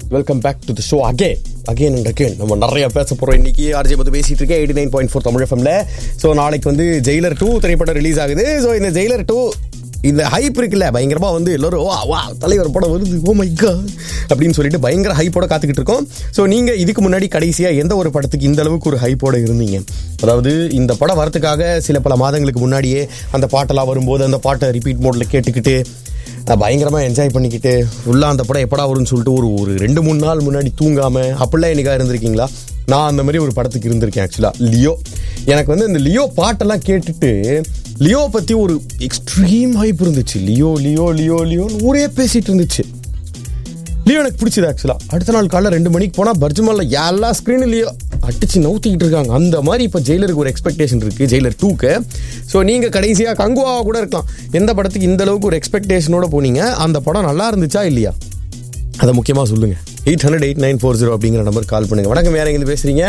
Welcome back to the show again again and again நம்ம நிறைய பேச போகிறோம் இன்னைக்கு ஆர்ஜே பற்றி பேசிட்டு இருக்கேன் eighty nine point four Tamil எஃப்எம்ல ஸோ நாளைக்கு வந்து ஜெயிலர் டூ திரைப்படம் ரிலீஸ் ஆகுது ஸோ இந்த ஜெயிலர் டூ இந்த ஹைப் இருக்குல்ல பயங்கரமா வந்து எல்லாரும் வா வா தலைவர் படம் வருது ஓ மை காட் அப்படின்னு சொல்லிட்டு பயங்கர ஹைப்போட காத்துக்கிட்டு இருக்கோம் ஸோ நீங்க இதுக்கு முன்னாடி கடைசியா எந்த ஒரு படத்துக்கு இந்த அளவுக்கு ஒரு ஹைப்போட இருந்தீங்க அதாவது இந்த படம் வரதுக்காக சில பல மாதங்களுக்கு முன்னாடியே அந்த பாட்டெல்லாம் வரும்போது அந்த பாட்டை ரிப்பீட் மோட்ல கேட்டுக்கிட்டு அஹ் பயங்கரமா என்ஜாய் பண்ணிக்கிட்டு ஃபுல்லாக அந்த படம் எப்படா வரும்னு சொல்லிட்டு ஒரு ஒரு ரெண்டு மூணு நாள் முன்னாடி தூங்காம அப்படிலாம் என்னைக்கா இருந்திருக்கீங்களா நான் அந்த மாதிரி ஒரு படத்துக்கு இருந்திருக்கேன் ஆக்சுவலா லியோ எனக்கு வந்து இந்த லியோ பாட்டெல்லாம் கேட்டுட்டு லியோ பத்தி ஒரு எக்ஸ்ட்ரீம் ஹைப் இருந்துச்சு லியோ லியோ லியோ லியோன்னு ஊரே பேசிட்டு இருந்துச்சு லியோ எனக்கு பிடிச்சது ஆக்சுவலா அடுத்த நாள் காலைல ரெண்டு மணிக்கு போனா பர்ஜ்மல்ல எல்லா ஸ்க்ரீன்லயோ அடிச்சு நவுத்திக்கிட்டு இருக்காங்க அந்த மாதிரி இப்போ ஜெயிலருக்கு ஒரு எக்ஸ்பெக்டேஷன் இருக்கு ஜெயிலர் டூக்கு ஸோ நீங்க கடைசியா கங்குவாவா கூட இருக்கலாம் எந்த படத்துக்கு இந்த அளவுக்கு ஒரு எக்ஸ்பெக்டேஷனோட போனீங்க அந்த படம் நல்லா இருந்துச்சா இல்லையா அதை முக்கியமா சொல்லுங்க eight hundred eight nine four zero அப்படிங்கிற நம்பர் கால் பண்ணுங்க வணக்கம் யார் எங்க பேசுறீங்க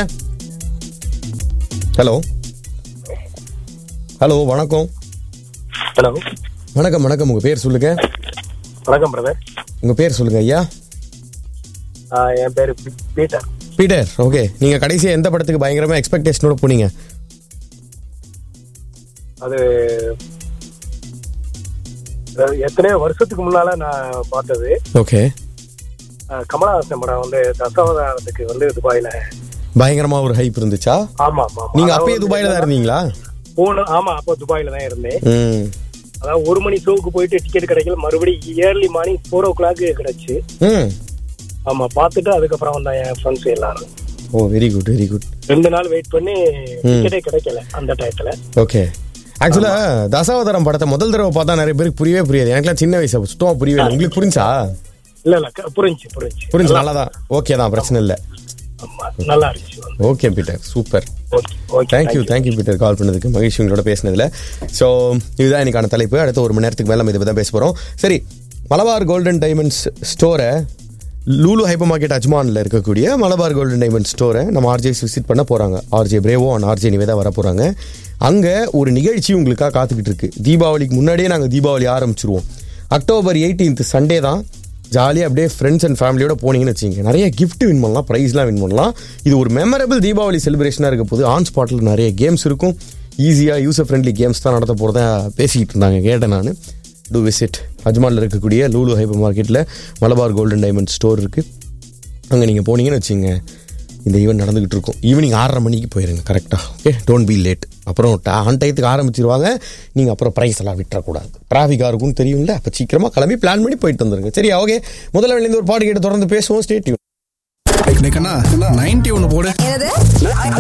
ஹலோ ஹலோ வணக்கம் ஹலோ வணக்கம் வணக்கம் உங்க பேர் சொல்லுங்க வணக்கம் பிரதர் உங்க பேர் சொல்லுங்க ஐயா என் பேரு பீ- பீட்டர் பீட்டர் ஓகே நீங்க கடைசியா எந்த படத்துக்கு பயங்கரமா எக்ஸ்பெக்டேஷனோட போனீங்க அது அஹ், எத்தனையோ வருஷத்துக்கு முன்னால நான் பார்த்தது ஓகே அஹ், கமலஹாசன் படம் வந்து தசாவதாரத்துக்கு வந்து துபாயில பயங்கரமா ஒரு ஹைப் இருந்துச்சா ஆமா ஆமா ஆமா. நீங்க அதாவது அப்பயே துபாயில தான் இருந்தீங்களா போன ஆமா அப்போ துபாயில தான் இருந்தேன் ம் அதாவது ஒரு மணி ஷோக்கு போயிட்டு டிக்கெட் கிடைக்கல மறுபடியும் early morning four o'clock கிடைச்சு ம் ஆமா பார்த்துட்டு அதுக்கப்புறம் வந்தேன் என் ஃப்ரெண்ட்ஸ் எல்லாரும் oh very good very good ரெண்டு நாள் வெயிட் பண்ணி டிக்கெட்டே கிடைக்கல அந்த டயத்துல ஓகே ஆக்சுவலா தசாவதாரம் படத்தை முதல் தடவை பார்த்தா நிறைய பேருக்கு புரியவே புரியாது எனக்குலாம் சின்ன வயசு சுத்தமா புரியவே இல்லை உங்களுக்கு புரிஞ்சா இல்ல இல்ல க- புரிஞ்சு புரிஞ்சு புரிஞ்சு நல்லா தான் ஓகே தான் பிரச்சனை இல்லை ஆமா நல்லா இருந்துச்சு okay Peter super okay okay thank you thank you Peter call பண்ணதுக்கு மகிழ்ச்சி உங்களோட பேசினதுல ஸோ இதுதான் இன்னைக்கான தலைப்பு அடுத்த ஒரு மணி நேரத்துக்கு மேலே நம்ம இதை தான் பேச போகிறோம் சரி மலபார் கோல்டன் டைமண்ட்ஸ் ஸ்டோரை லூலு ஹைப்பர் மார்க்கெட் அஜ்மானில் இருக்கக்கூடிய மலபார் கோல்டன் டைமண்ட் ஸ்டோரை நம்ம ஆர்ஜேஸ் விசிட் பண்ண போகிறாங்க RJ Bravo and RJ Nivetha வர போகிறாங்க அங்கே ஒரு நிகழ்ச்சி உங்களுக்காக காத்துக்கிட்டு இருக்கு தீபாவளிக்கு முன்னாடியே நாங்கள் தீபாவளி ஆரம்பிச்சிருவோம் அக்டோபர் 18th சண்டே தான் ஜாலியாக அப்படியே ஃப்ரெண்ட்ஸ் அண்ட் ஃபேமிலியோட போனீங்கன்னு வச்சுங்க நிறைய gift வின் பண்ணலாம் ப்ரைஸ்லாம் வின் பண்ணலாம் இது ஒரு மெமரபிள் தீபாவளி செலிப்ரேஷனாக இருக்க போது ஆன் ஸ்பாட்டில் நிறைய கேம்ஸ் இருக்கும் ஈஸியாக யூசர் ஃப்ரெண்ட்லி கேம்ஸ் தான் நடத்த போகிறதா பேசிக்கிட்டு இருந்தாங்க கேட்டேன் நான் டூ விசிட் அஜ்மானில் இருக்கக்கூடிய லூலு ஹைப்பர் மார்க்கெட்டில் மலபார் கோல்டன் டைமண்ட் ஸ்டோர் இருக்குது அங்கே நீங்கள் போனீங்கன்னு வச்சுங்க இந்த ஈவெண்ட் நடந்துகிட்டு இருக்கும் ஈவினிங் ஆறரை மணிக்கு போயிருங்க கரெக்டாக ஓகே டோன்ட் பி லேட் அப்புறம் ஆன் டயத்துக்கு ஆரம்பிச்சிருவாங்க நீங்கள் அப்புறம் ப்ரைஸ் எல்லாம் விட்டுறக்கூடாது டிராஃபிக்காக இருக்கும்னு தெரியும்ல அப்போ சீக்கிரமாக கிளம்பி பிளான் பண்ணி போயிட்டு வந்துருங்க சரியா ஓகே முதல்ல வெளியிருந்து ஒரு பாட்டு கேட்டு தொடர்ந்து பேசுவோம் ஸ்டேட் நைன்டி ஒன்று போடு என்னது